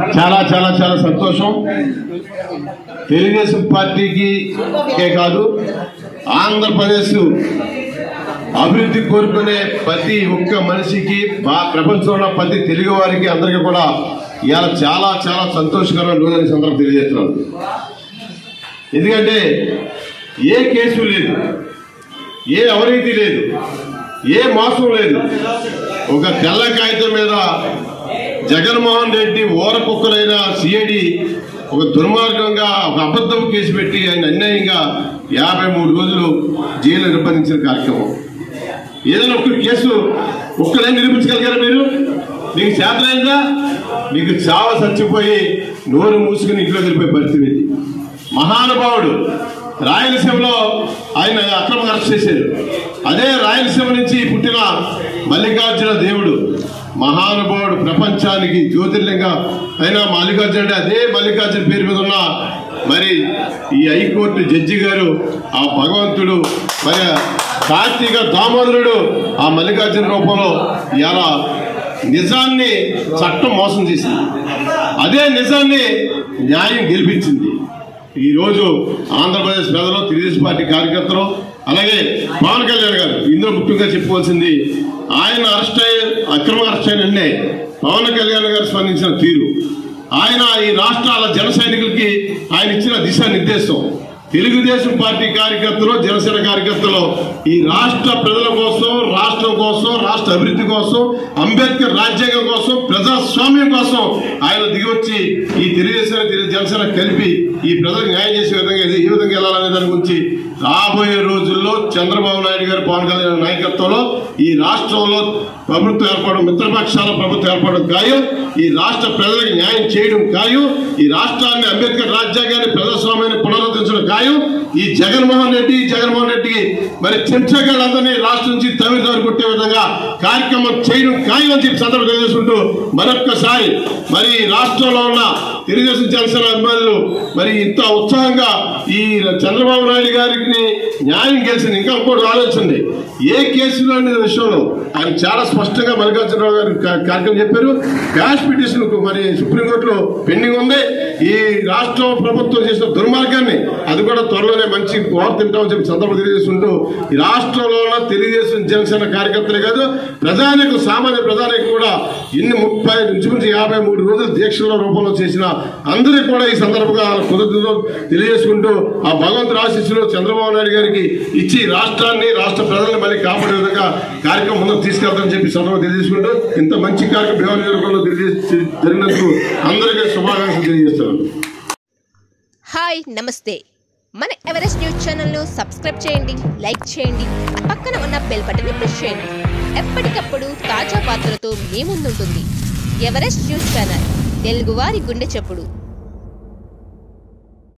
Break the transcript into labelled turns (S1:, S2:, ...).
S1: చాలా చాలా చాలా సంతోషం తెలుగుదేశం పార్టీకి కే కాదు ఆంధ్రప్రదేశ్ అభివృద్ధి కోరుకునే ప్రతి ఒక్క మనిషికి బా- ప్రపంచంలో ప్రతి తెలుగు వారికి అందరికీ కూడా ఇవాళ చాలా చాలా సంతోషకరమైన రోజు సందర్భం తెలియజేస్తున్నాను ఎందుకంటే ఏ కేసు లేదు ఏ అవినీతి లేదు ఏ మోసం లేదు ఒక తెల్ల కాగితం మీద జగన్మోహన్ రెడ్డి ఓర కుక్కలైన సిఐడి ఒక దుర్మార్గంగా ఒక అబద్ధం కేసు పెట్టి ఆయన అన్యాయంగా యాభై మూడు రోజులు జైలు నిర్బంధించిన కార్యక్రమం ఏదైనా ఒక్క కేసు ఒక్కడే నిరూపించగలిగారా మీరు మీకు చేతనైందా మీకు చావ చచ్చిపోయి నోరు మూసుకుని ఇంట్లో వెళ్ళిపోయే పరిస్థితి ఇది మహానుభావుడు రాయలసీమలో ఆయన అక్రమ అరెస్ట్ చేశారు అదే రాయలసీమ నుంచి పుట్టిన మల్లికార్జున దేవుడు మహానుభావుడు ప్రపంచానికి జ్యోతిర్లింగ అయినా మల్లికార్జున అంటే అదే మల్లికార్జున పేరు మీద ఉన్న మరి ఈ హైకోర్టు జడ్జి గారు ఆ భగవంతుడు మరి కార్తీక దామోదరుడు ఆ మల్లికార్జున రూపంలో ఇలా నిజాన్ని చట్టం మోసం చేసింది అదే నిజాన్ని న్యాయం గెలిపించింది ఈ రోజు ఆంధ్రప్రదేశ్ ప్రజలు తెలుగుదేశం పార్టీ కార్యకర్తలు అలాగే పవన్ కళ్యాణ్ గారు ఇందులో ముఖ్యంగా చెప్పుకోవాల్సింది ఆయన అరెస్ట్ అయ్యే అక్రమ అరెస్ట్ అయిన పవన్ కళ్యాణ్ గారు స్పందించిన తీరు ఆయన ఈ రాష్ట్రాల జన సైనికులకి ఆయన ఇచ్చిన దిశానిర్దేశం తెలుగుదేశం పార్టీ కార్యకర్తలు జనసేన కార్యకర్తలు ఈ రాష్ట్ర ప్రజల కోసం రాష్ట్రం కోసం రాష్ట్ర అభివృద్ధి కోసం అంబేద్కర్ రాజ్యాంగం కోసం ప్రజాస్వామ్యం కోసం ఆయన దిగివచ్చి ఈ తెలుగుదేశం తెలుగు జనసేన కలిపి ఈ ప్రజలకు న్యాయం చేసే విధంగా ఇది ఏ విధంగా వెళ్ళాలనే దాని గురించి రాబోయే రోజుల్లో చంద్రబాబు నాయుడు గారు పవన్ కళ్యాణ్ నాయకత్వంలో ఈ రాష్ట్రంలో ప్రభుత్వం ఏర్పడడం మిత్రపక్షాల ప్రభుత్వం ఏర్పడడం ఖాయం ఈ రాష్ట్ర ప్రజలకు న్యాయం చేయడం ఖాయం ఈ రాష్ట్రాన్ని అంబేద్కర్ రాజ్యాంగాన్ని ప్రజాస్వామ్యాన్ని పునరుద్ధరించడం ఖాయం ఈ జగన్మోహన్ రెడ్డి జగన్మోహన్ రెడ్డికి మరి చెంచగాళ్ళందరినీ రాష్ట్రం నుంచి తమిళనాడు కొట్టే విధంగా కార్యక్రమం చేయడం ఖాయం అని చెప్పి సందర్భం తెలియజేసుకుంటూ మరొక్కసారి మరి రాష్ట్రంలో ఉన్న తెలుగుదేశం జనసేన అభిమానులు మరి ఇంత ఉత్సాహంగా ఈ చంద్రబాబు నాయుడు గారికి న్యాయం గెలిచింది ఇంకా ఇంకోటి ఆలోచించండి ఏ కేసులో అనే విషయంలో ఆయన చాలా స్పష్టంగా మల్లికార్జునరావు గారు కా- కార్యక్రమం చెప్పారు క్యాష్ పిటిషన్ మరి సుప్రీంకోర్టులో పెండింగ్ ఉంది ఈ రాష్ట్ర ప్రభుత్వం చేసిన దుర్మార్గాన్ని అది కూడా త్వరలోనే మంచి వార్త తింటామని చెప్పి సందర్భం తెలియజేస్తుంటూ ఈ రాష్ట్రంలో ఉన్న తెలుగుదేశం జనసేన కార్యకర్తలే కాదు ప్రజానికి సామాన్య ప్రజానికి కూడా ఇన్ని ముప్పై ఇంచుమించు యాభై మూడు రోజులు దీక్షల రూపంలో చేసిన అందరికీ కూడా ఈ సందర్భంగా కృతజ్ఞతలు తెలియజేసుకుంటూ ఆ భగవంతుడు ఆశీస్సులు చంద్రబాబు నాయుడు గారికి ఇచ్చి రాష్ట్రాన్ని రాష్ట్ర ప్రజల్ని మళ్ళీ కాపాడే విధంగా కార్యక్రమం ముందుకు తీసుకెళ్తామని చెప్పి సందర్భంగా తెలియజేసుకుంటూ ఇంత మంచి కార్యక్రమం భీమవరం నియోజకవర్గంలో తెలియజే జరిగినందుకు అందరికీ శుభాకాంక్షలు తెలియజేస్తున్నాను
S2: హాయ్ నమస్తే మన ఎవరెస్ట్ న్యూస్ ఛానల్ను సబ్స్క్రైబ్ చేయండి లైక్ చేయండి పక్కన ఉన్న బెల్ బటన్ని ప్రెస్ చేయండి ఎప్పటికప్పుడు తాజా వార్తలతో మీ ముందుంటుంది ఎవరెస్ట్ న్యూస్ ఛానల్ తెలుగువారి గుండె చప్పుడు